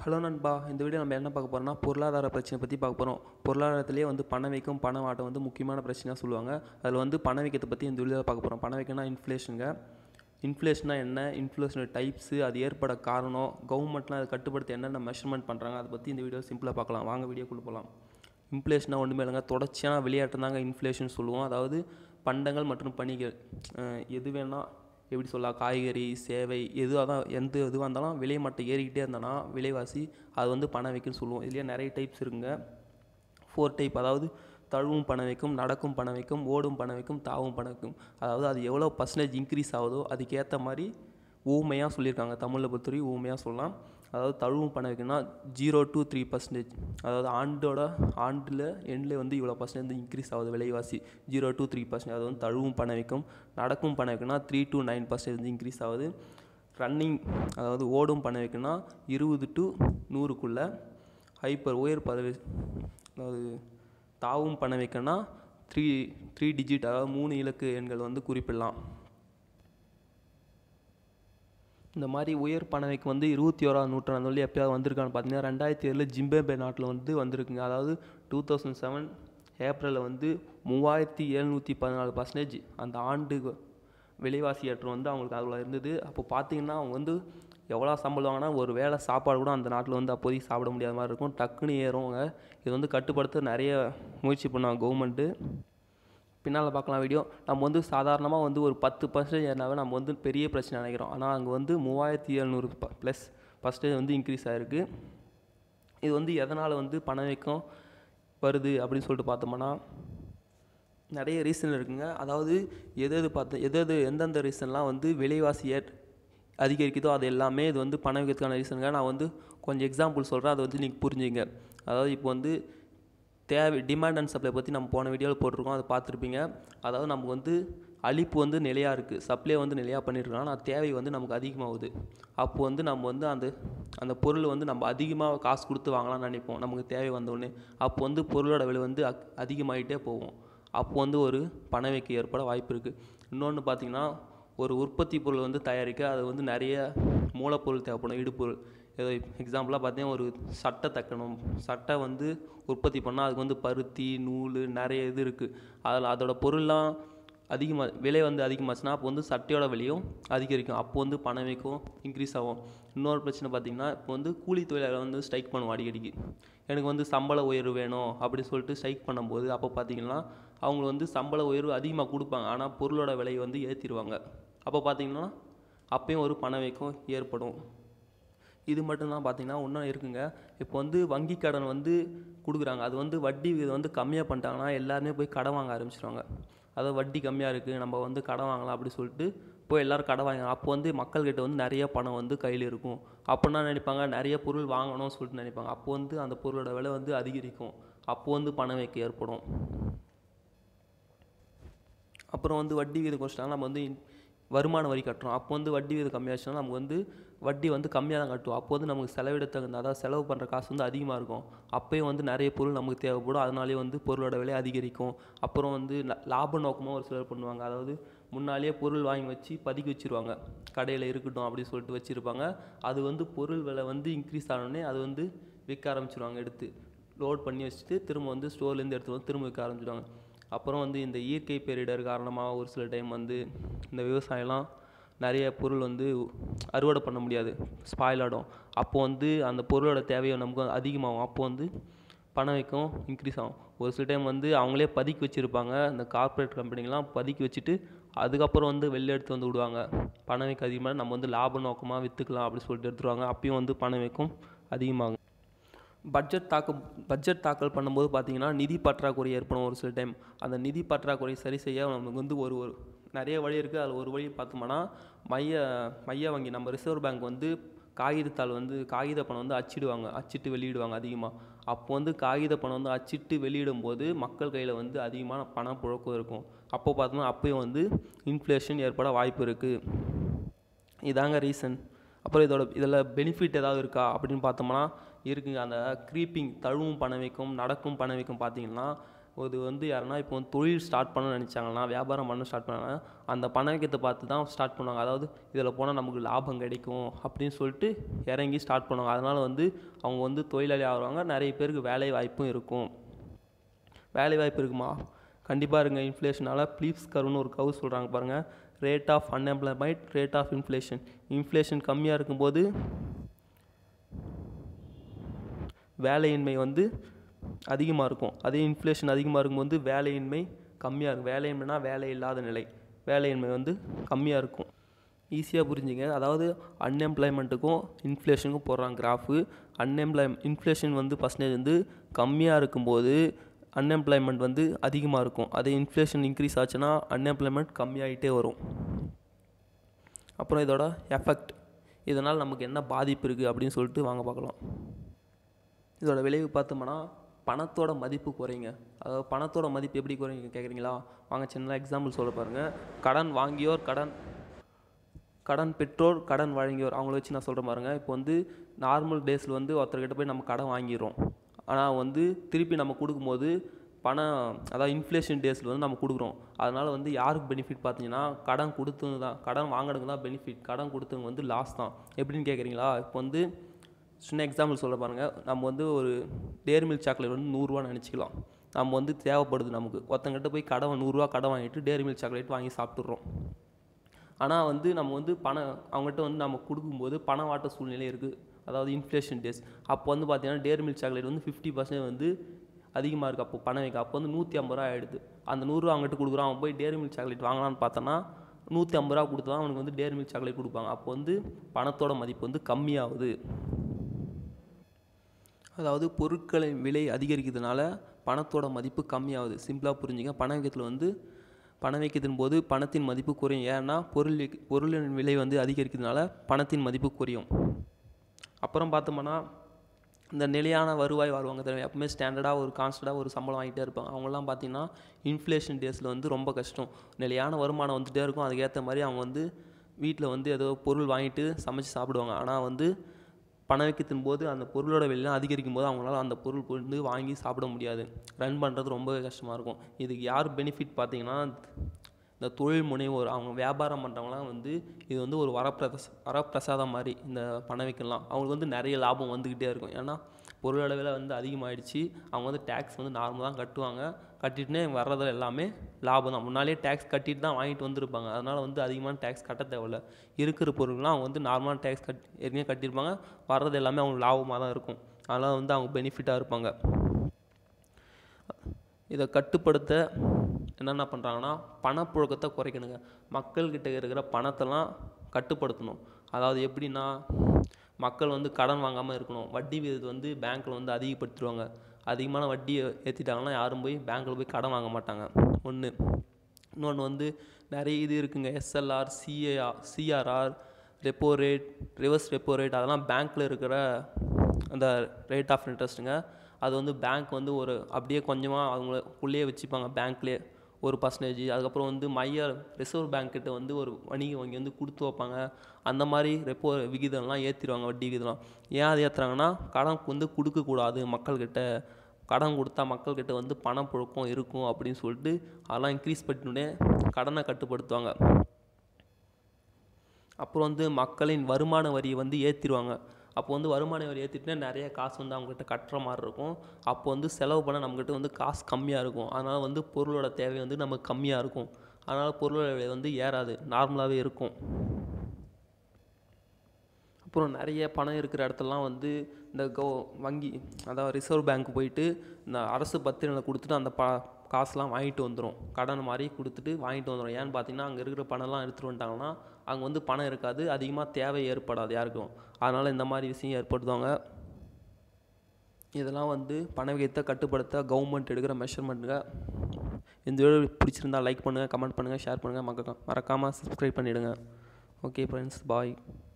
hello நண்பா இந்த video நம்ம என்ன பார்க்க போகிறோம்னா பொருளாதார பிரச்சனை பற்றி பார்க்க போகிறோம் பொருளாதாரத்திலே வந்து பணவீக்கம் பணவாட்டம் வந்து முக்கியமான பிரச்சனையாக சொல்லுவாங்க அதில் வந்து பணவீக்கத்தை பற்றி இந்த வீடியோவில் பார்க்க போகிறோம் பணவீக்கம்னா இன்ஃப்ளேஷனுங்க இன்ஃப்ளேஷனா என்ன இன்ஃப்ளேஷனோட டைப்ஸு அது ஏற்பட காரணம் கவர்மெண்ட்லாம் அதை கட்டுப்படுத்த என்னென்ன மெஷர்மெண்ட் பண்ணுறாங்க அதை பற்றி இந்த வீடியோ சிம்பிளாக பார்க்கலாம் வாங்க வீடியோக்குள்ளே போகலாம் இன்ஃப்ளேஷனாக ஒன்றுமே இல்லைங்க தொடர்ச்சியான விளையாட்டு தாங்க இன்ஃப்ளேஷன் சொல்லுவோம் அதாவது பண்டங்கள் மற்றும் பணிகள் அஹ் எது வேணால் எப்படி சொல்லலாம் காய்கறி சேவை எதுவாக தான் எந்த எதுவாக இருந்தாலும் விலை மட்டும் ஏறிக்கிட்டே இருந்தோன்னா விலைவாசி அது வந்து பணவீக்கம்னு சொல்லுவோம் இதுலேயே நிறைய டைப்ஸ் இருக்குங்க ஃபோர் டைப் அதாவது தழுவும் பணவீக்கம் நடக்கும் பணவீக்கம் ஓடும் பணவீக்கம் தாவும் பணவீக்கம் அதாவது அது எவ்வளோ பர்சன்டேஜ் இன்க்ரீஸ் ஆகுதோ அதுக்கேற்ற மாதிரி ஊமையாக சொல்லியிருக்காங்க தமிழில் பொறுத்தவரைக்கும் ஊமையாக சொல்லலாம் அதாவது தழுவும் பணவீக்கம்னா ஜீரோ டு த்ரீ பர்சன்டேஜ் அதாவது ஆண்டோட ஆண்டில் எண்டில் வந்து இவ்வளோ பர்சன்டேஜ் இன்க்ரீஸ் ஆகுது விலைவாசி ஜீரோ டு த்ரீ பர்சன்டேஜ் அது வந்து தழுவும் பணவீக்கம் நடக்கும் பணவீக்கம்னா three to nine percentage increase ஆகுது ரன்னிங் அதாவது ஓடும் பணவீக்கம்னா இருபது டு நூறுக்குள்ளே ஹைப்பர் உயர் பதவி அதாவது தாவும் பணவீக்கம்னா த்ரீ த்ரீ டிஜிட் அதாவது மூணு இலக்கு எண்கள் வந்து குறிப்பிடலாம் இந்த மாதிரி உயர் பணவீக்கம் வந்து இருபத்தி ஓராவது நூற்றாண்டு வந்து எப்பயாவது வந்திருக்கான்னு பார்த்தீங்கன்னா ரெண்டாயிரத்தி ஏழில் ஜிம்பேபே நாட்டில் வந்து வந்திருக்குங்க அதாவது டூ தௌசண்ட் செவன் ஏப்ரலில் வந்து மூவாயிரத்தி எழுநூற்றி பதினாலு பர்சன்டேஜ் அந்த ஆண்டு விலைவாசி ஏற்றம் வந்து அவங்களுக்கு அதில் இருந்தது அப்போ பார்த்தீங்கன்னா அவங்க வந்து எவ்வளோ சம்பளம் வாங்கினா ஒரு வேளை சாப்பாடு கூட அந்த நாட்டில் வந்து அப்போதைக்கு சாப்பிட முடியாத மாதிரி இருக்கும் டக்குன்னு ஏறுங்க இது வந்து கட்டுப்படுத்த நிறைய முயற்சி பண்ணாங்க கவர்மெண்ட்டு பின்னால் பார்க்கலாம் வீடியோ நம்ம வந்து சாதாரணமாக வந்து ஒரு பத்து பர்சன்டேஜ் ஏறினாவே நம்ம வந்து பெரிய பிரச்சனை நினைக்கிறோம் ஆனால் அங்கே வந்து மூவாயிரத்தி எழுநூறு ப்ளஸ் பர்சன்டேஜ் வந்து இன்க்ரீஸ் ஆகிருக்கு இது வந்து எதனால் வந்து பணவீக்கம் வருது அப்படின்னு சொல்லிட்டு பார்த்தோம்னா நிறைய ரீசன் இருக்குங்க அதாவது எது எது பார்த்து எது எது எந்தெந்த ரீசன்லாம் வந்து விலைவாசி ஏற் அதிகரிக்குதோ அது எல்லாமே இது வந்து பணவீக்கத்துக்கான ரீசனுங்க நான் வந்து கொஞ்சம் எக்ஸாம்பிள் சொல்கிறேன் அதை வந்து நீங்கள் புரிஞ்சுங்க அதாவது இப்போ வந்து தேவை டிமாண்ட் அண்ட் சப்ளை பற்றி நம்ம போன வீடியோவில் போட்டிருக்கோம் அதை பார்த்துருப்பீங்க அதாவது நமக்கு வந்து அளிப்பு வந்து நிலையாக இருக்குது சப்ளை வந்து நிலையாக பண்ணியிருக்கோம் ஆனால் தேவை வந்து நமக்கு அதிகமாகுது அப்போ வந்து நம்ம வந்து அந்த அந்த பொருள் வந்து நம்ம அதிகமாக காசு கொடுத்து வாங்கலாம்னு நினைப்போம் நமக்கு தேவை வந்தோடனே அப்போ வந்து பொருளோட விலை வந்து அக் அதிகமாகிட்டே போகும் அப்போ வந்து ஒரு பணவீக்கம் ஏற்பட வாய்ப்பு இருக்குது இன்னொன்று பார்த்திங்கன்னா ஒரு உற்பத்தி பொருள் வந்து தயாரிக்க அது வந்து நிறைய மூலப்பொருள் தேவைப்படும் இடுப்பொருள் ஏதோ எக்ஸாம்பிளாக பார்த்தீங்கன்னா ஒரு சட்டை தைக்கணும் சட்டை வந்து உற்பத்தி பண்ணால் அதுக்கு வந்து பருத்தி நூல் நிறைய இது இருக்குது அதில் அதோட பொருள்லாம் அதிகமாக விலை வந்து அதிகமாச்சுன்னா அப்போ வந்து சட்டையோட விலையும் அதிகரிக்கும் அப்போ வந்து பணவீக்கம் இன்க்ரீஸ் ஆகும் இன்னொரு பிரச்சனை பார்த்திங்கன்னா இப்போ வந்து கூலி தொழிலாளர் வந்து ஸ்ட்ரைக் பண்ணுவோம் அடிக்கடிக்கு எனக்கு வந்து சம்பள உயர்வு வேணும் அப்படி சொல்லிட்டு ஸ்ட்ரைக் பண்ணும்போது அப்போ பார்த்திங்கன்னா அவங்க வந்து சம்பள உயர்வு அதிகமாக கொடுப்பாங்க ஆனால் பொருளோட விலையை வந்து ஏற்றிடுவாங்க அப்போ பார்த்திங்கன்னா அப்பயும் ஒரு பணவீக்கம் ஏற்படும் இது மட்டும்தான் பார்த்தீங்கன்னா இன்னும் இருக்குங்க இப்போ வந்து வங்கி கடன் வந்து கொடுக்குறாங்க அது வந்து வட்டி இது வந்து கம்மியாக பண்ணிட்டாங்கன்னா எல்லாருமே போய் கடன் வாங்க ஆரம்பிச்சிடுவாங்க அதாவது வட்டி கம்மியாக இருக்குது நம்ம வந்து கடன் வாங்கலாம் அப்படி சொல்லிட்டு போய் எல்லோரும் கடன் வாங்க அப்போ வந்து மக்கள்கிட்ட வந்து நிறைய பணம் வந்து கையில் இருக்கும் அப்படின்னா நினைப்பாங்க நிறைய பொருள் வாங்கணும்னு சொல்லிட்டு நினைப்பாங்க அப்போ வந்து அந்த பொருளோட விலை வந்து அதிகரிக்கும் அப்போ வந்து பணவீக்கம் ஏற்படும் அப்புறம் வந்து வட்டி விகிதம் குறைச்சிட்டாங்க நம்ம வந்து வருமான வரி கட்டுறோம் அப்போ வந்து வட்டி விகிதம் கம்மியாச்சுன்னா நமக்கு வந்து வட்டி வந்து கம்மியாக தான் கட்டுவோம் அப்போ வந்து நமக்கு செலவிட தகுந்த அதாவது செலவு பண்ணுற காசு வந்து அதிகமாக இருக்கும் அப்போயும் வந்து நிறைய பொருள் நமக்கு தேவைப்படும் அதனாலேயே வந்து பொருளோட விலை அதிகரிக்கும் அப்புறம் வந்து லாப நோக்கமாக ஒரு சிலர் பண்ணுவாங்க அதாவது முன்னாலேயே பொருள் வாங்கி வச்சு பதுக்கி வச்சுருவாங்க கடையில் இருக்கட்டும் அப்படின்னு சொல்லிட்டு வச்சுருப்பாங்க அது வந்து பொருள் விலை வந்து இன்க்ரீஸ் ஆனோடனே அது வந்து விற்க ஆரம்பிச்சிருவாங்க எடுத்து லோட் பண்ணி வச்சுட்டு திரும்ப வந்து ஸ்டோர்லேருந்து எடுத்து வந்து திரும்ப விற்க ஆரம்பிச்சிடுவாங்க அப்புறம் வந்து இந்த இயற்கை பேரிடர் காரணமாக ஒரு சில டைம் வந்து இந்த விவசாயம்லாம் நிறைய பொருள் வந்து அறுவடை பண்ண முடியாது ஸ்பாயில் ஆகிடும் அப்போ வந்து அந்த பொருளோட தேவையை நமக்கு அதிகமாகும் அப்போ வந்து பணவீக்கம் இன்க்ரீஸ் ஆகும் ஒரு சில டைம் வந்து அவங்களே பதுக்கி வச்சுருப்பாங்க இந்த கார்ப்பரேட் கம்பெனிங்கெலாம் பதுக்கி வச்சுட்டு அதுக்கப்புறம் வந்து வெளில எடுத்து வந்து விடுவாங்க பணவீக்கம் அதிகமாக நம்ம வந்து லாப நோக்கமாக விற்றுக்கலாம் அப்படி சொல்லிட்டு எடுத்துருவாங்க அப்பயும் வந்து பணவீக்கம் அதிகமாகும் பட்ஜெட் தாக்கம் பட்ஜெட் தாக்கல் பண்ணும்போது பார்த்தீங்கன்னா நிதி பற்றாக்குறை ஏற்படும் ஒரு சில டைம் அந்த நிதி பற்றாக்குறை சரி செய்ய நமக்கு வந்து ஒரு ஒரு நிறைய வழி இருக்குது அதில் ஒரு வழி பார்த்தோம்னா மைய மைய வங்கி நம்ம ரிசர்வ் பேங்க் வந்து காகிதத்தாள் வந்து காகித பணம் வந்து அச்சிடுவாங்க அச்சிட்டு வெளியிடுவாங்க அதிகமாக அப்போ வந்து காகித பணம் வந்து அச்சிட்டு வெளியிடும் போது மக்கள் கையில் வந்து அதிகமான பணம் புழக்கம் இருக்கும் அப்போ பார்த்தோம்னா அப்போயும் வந்து இன்ஃப்ளேஷன் ஏற்பட வாய்ப்பு இருக்குது இதாங்க ரீசன் அப்புறம் இதோட இதில் பெனிஃபிட் ஏதாவது இருக்கா அப்படின்னு பார்த்தோம்னா இருக்குங்க அந்த க்ரீப்பிங் தழுவும் பணவீக்கம் நடக்கும் பணவீக்கம் பார்த்தீங்கன்னா இது வந்து யாருன்னா இப்போ வந்து தொழில் ஸ்டார்ட் பண்ண நினச்சாங்கன்னா வியாபாரம் பண்ண ஸ்டார்ட் பண்ணாங்கன்னா அந்த பணவீக்கத்தை பார்த்து தான் ஸ்டார்ட் பண்ணுவாங்க அதாவது இதில் போனால் நமக்கு லாபம் கிடைக்கும் அப்படின்னு சொல்லிட்டு இறங்கி ஸ்டார்ட் பண்ணுவாங்க அதனால் வந்து அவங்க வந்து தொழிலாளி ஆகுவாங்க நிறைய பேருக்கு வேலை வாய்ப்பும் இருக்கும் வேலை வாய்ப்பு இருக்குமா கண்டிப்பாக இருங்க இன்ஃப்ளேஷனால் ப்ளீப்ஸ் கர்வ்னு ஒரு கவு சொல்கிறாங்க பாருங்கள் rate of unemployment rate of inflation inflation கம்மியாக இருக்கும்போது வேலையின்மை வந்து அதிகமாக இருக்கும் அதே இன்ஃப்ளேஷன் அதிகமாக இருக்கும்போது வேலையின்மை கம்மியாக இருக்கும் வேலையின்மைனா வேலை இல்லாத நிலை வேலையின்மை வந்து கம்மியாக இருக்கும் ஈஸியாக புரிஞ்சுங்க அதாவது அன்எம்ப்ளாய்மெண்ட்டுக்கும் இன்ஃப்ளேஷனுக்கும் போடுறாங்க கிராஃபு அன்எம்ப்ளாய் இன்ஃப்ளேஷன் வந்து பர்சன்டேஜ் வந்து கம்மியாக இருக்கும்போது அன்எம்ப்ளாய்மெண்ட் வந்து அதிகமாக இருக்கும் அதே இன்ஃப்ளேஷன் இன்க்ரீஸ் ஆச்சுன்னா அன்எம்ப்ளாய்மெண்ட் கம்மியாகிட்டே வரும் அப்புறம் இதோட எஃபெக்ட் இதனால் நமக்கு என்ன பாதிப்பு இருக்குது அப்படின்னு சொல்லிட்டு வாங்க பார்க்கலாம் இதோட விளைவு பார்த்தோம்னா பணத்தோட மதிப்பு குறையுங்க அதாவது பணத்தோட மதிப்பு எப்படி குறையுங்க கேட்குறீங்களா வாங்க சின்ன எக்ஸாம்பிள் சொல்ல பாருங்கள் கடன் வாங்கியோர் கடன் கடன் பெற்றோர் கடன் வழங்கியோர் அவங்கள வச்சு நான் சொல்கிறேன் பாருங்க இப்போ வந்து நார்மல் டேஸில் வந்து ஒருத்தர்கிட்ட போய் நம்ம கடன் வாங்கிடுறோம் ஆனால் வந்து திருப்பி நம்ம கொடுக்கும்போது பணம் அதாவது இன்ஃப்ளேஷன் டேஸில் வந்து நம்ம கொடுக்குறோம் அதனால் வந்து யாருக்கு பெனிஃபிட் பார்த்தீங்கன்னா கடன் கொடுத்தவங்க தான் கடன் வாங்கினவங்க தான் பெனிஃபிட் கடன் கொடுத்தவங்க வந்து லாஸ் தான் எப்படின்னு கேட்குறீங்களா இப்போ வந்து சின்ன எக்ஸாம்பிள் சொல்ல பாருங்கள் நம்ம வந்து ஒரு டேரி மில்க் சாக்லேட் வந்து நூறுரூவான்னு நினச்சிக்கலாம் நம்ம வந்து தேவைப்படுது நமக்கு ஒருத்தங்கிட்ட போய் கடன் நூறுரூவா கடன் வாங்கிட்டு டேரி மில்க் சாக்லேட் வாங்கி சாப்பிட்டுறோம் ஆனால் வந்து நம்ம வந்து பணம் அவங்ககிட்ட வந்து நம்ம கொடுக்கும்போது பணம் வாட்ட சூழ்நிலை இருக்குது அதாவது இன்ஃப்ளேஷன் டேஸ் அப்போ வந்து பார்த்தீங்கன்னா டேரி மில்க் சாக்லேட் வந்து ஃபிஃப்டி பர்சன்ட் வந்து அதிகமாக இருக்குது அப்போ பணம் வைக்க அப்போ வந்து நூற்றி ஐம்பது ரூபா ஆகிடுது அந்த நூறுரூவா அவங்ககிட்ட கொடுக்குறான் அவன் போய் டேரி மில்க் சாக்லேட் வாங்கலான்னு பார்த்தோன்னா நூற்றி ஐம்பது ரூபா கொடுத்து தான் அவனுக்கு வந்து டேரி மில்க் சாக்லேட் கொடுப்பாங்க அப்போ வந்து பணத்தோட மதிப்பு வந்து கம்மியாகுது அதாவது பொருட்களின் விலை அதிகரிக்கிறதுனால பணத்தோட மதிப்பு கம்மியாகுது சிம்பிளாக புரிஞ்சுங்க பணவீக்கத்தில் வந்து பணவீக்கத்தின் போது பணத்தின் மதிப்பு குறையும் ஏன்னா பொருள் விக்- பொருளின் விலை வந்து அதிகரிக்கிறதுனால பணத்தின் மதிப்பு குறையும் அப்புறம் பார்த்தோம்னா இந்த நிலையான வருவாய் வாழ்வாங்க தெரியும் எப்பவுமே ஸ்டாண்டர்டாக ஒரு கான்ஸ்டண்ட்டாக ஒரு சம்பளம் வாங்கிட்டே இருப்பாங்க அவங்கெல்லாம் பார்த்தீங்கன்னா இன்ஃப்ளேஷன் டேஸில் வந்து ரொம்ப கஷ்டம் நிலையான வருமானம் வந்துகிட்டே இருக்கும் அதுக்கேற்ற மாதிரி அவங்க வந்து வீட்டில் வந்து ஏதோ பொருள் வாங்கிட்டு சமைச்சு சாப்பிடுவாங்க ஆனால் வந்து பணவீக்கத்தின் போது அந்த பொருளோட விலைலாம் அதிகரிக்கும் போது அவங்களால அந்த பொருள் வந்து வாங்கி சாப்பிட முடியாது ரன் பண்ணுறது ரொம்பவே கஷ்டமாக இருக்கும் இதுக்கு யார் பெனிஃபிட் பார்த்தீங்கன்னா இந்த தொழில் முனைவோர் அவங்க வியாபாரம் பண்ணுறவங்களாம் வந்து இது வந்து ஒரு வரப்பிரத வரப்பிரசாதம் மாதிரி இந்த பணவீக்கம்லாம் அவங்களுக்கு வந்து நிறைய லாபம் வந்துக்கிட்டே இருக்கும் ஏன்னா பொருளோட விலை வந்து அதிகமாகிடுச்சு அவங்க வந்து டேக்ஸ் வந்து நார்மலாக தான் கட்டுவாங்க கட்டிட்டுனே வர்றதில் எல்லாமே லாபம் தான் முன்னாலேயே டேக்ஸ் கட்டிட்டு தான் வாங்கிட்டு வந்திருப்பாங்க அதனால் வந்து அதிகமான டேக்ஸ் கட்ட தேவையில்ல இருக்கிற பொருள்லாம் அவங்க வந்து நார்மலான டேக்ஸ் கட் ஏற்கனவே கட்டியிருப்பாங்க வர்றது எல்லாமே அவங்களுக்கு லாபமாக தான் இருக்கும் அதனால் வந்து அவங்க பெனிஃபிட்டாக இருப்பாங்க இதை கட்டுப்படுத்த என்னென்ன பண்ணுறாங்கன்னா பணப்புழக்கத்தை குறைக்கணுங்க மக்கள்கிட்ட இருக்கிற பணத்தெல்லாம் கட்டுப்படுத்தணும் அதாவது எப்படின்னா மக்கள் வந்து கடன் வாங்காமல் இருக்கணும் வட்டி விகிதத்தை வந்து பேங்க்கில் வந்து அதிகப்படுத்திடுவாங்க அதிகமான வட்டியை ஏற்றிட்டாங்கன்னா யாரும் போய் பேங்க்கில் போய் கடன் வாங்க மாட்டாங்க ஒன்று இன்னொன்று வந்து நிறைய இது இருக்குங்க SLR CAR CRR repo rate reverse repo rate அதெல்லாம் பேங்க்கில் இருக்கிற அந்த ரேட் ஆஃப் இன்ட்ரெஸ்ட்டுங்க அது வந்து பேங்க் வந்து ஒரு அப்படியே கொஞ்சமாக அவங்களுக்குள்ளேயே வச்சுப்பாங்க பேங்க்லேயே ஒரு பர்சன்டேஜ் அதுக்கப்புறம் வந்து மைய ரிசர்வ் பேங்க் கிட்ட வந்து ஒரு வணிக வங்கி வந்து கொடுத்து வைப்பாங்க அந்த மாதிரி ரெப்போ விகிதம்லாம் ஏற்றிடுவாங்க வட்டி விகிதம்லாம் ஏன் அது ஏற்றுறாங்கன்னா கடன் வந்து கொடுக்கக்கூடாது மக்கள்கிட்ட கடன் கொடுத்தா மக்கள்கிட்ட வந்து பணப்புழக்கம் இருக்கும் அப்படின்னு சொல்லிட்டு அதெல்லாம் இன்க்ரீஸ் பண்ணிட்டுனே கடனை கட்டுப்படுத்துவாங்க அப்புறம் வந்து மக்களின் வருமான வரியை வந்து ஏற்றிடுவாங்க அப்போ வந்து வருமான வரி ஏற்றிட்டுனா நிறைய காசு வந்து அவங்ககிட்ட கட்டுற மாதிரி இருக்கும் அப்போ வந்து செலவு பண்ண நம்மக்கிட்ட வந்து காசு கம்மியாக இருக்கும் அதனால் வந்து பொருளோட தேவை வந்து நமக்கு கம்மியாக இருக்கும் அதனால் பொருளோட விலை வந்து ஏறாது நார்மலாகவே இருக்கும் அப்புறம் நிறைய பணம் இருக்கிற இடத்துலலாம் வந்து இந்த கோ வங்கி அதாவது ரிசர்வ் பேங்க் போயிட்டு இந்த அரசு பத்திரங்களை கொடுத்துட்டு அந்த ப காசுலாம் வாங்கிட்டு வந்துடும் கடன் மாதிரி கொடுத்துட்டு வாங்கிட்டு வந்துடும் ஏன்னு பார்த்தீங்கன்னா அங்கே இருக்கிற பணம்லாம் எடுத்துகிட்டு வந்துட்டாங்கன்னா அங்கே வந்து பணம் இருக்காது அதிகமாக தேவை ஏற்படாது யாருக்கும் அதனால் இந்த மாதிரி விஷயம் ஏற்படுத்துவாங்க இதெல்லாம் வந்து பணவீக்கத்தை கட்டுப்படுத்த கவர்மெண்ட் எடுக்கிற மெஷர்மெண்ட்டுங்க இந்த வீடியோ பிடிச்சிருந்தா லைக் பண்ணுங்கள் கமெண்ட் பண்ணுங்கள் ஷேர் பண்ணுங்கள் மறக்காம மறக்காமல் சப்ஸ்கிரைப் பண்ணிவிடுங்க ஓகே ஃப்ரெண்ட்ஸ் பாய்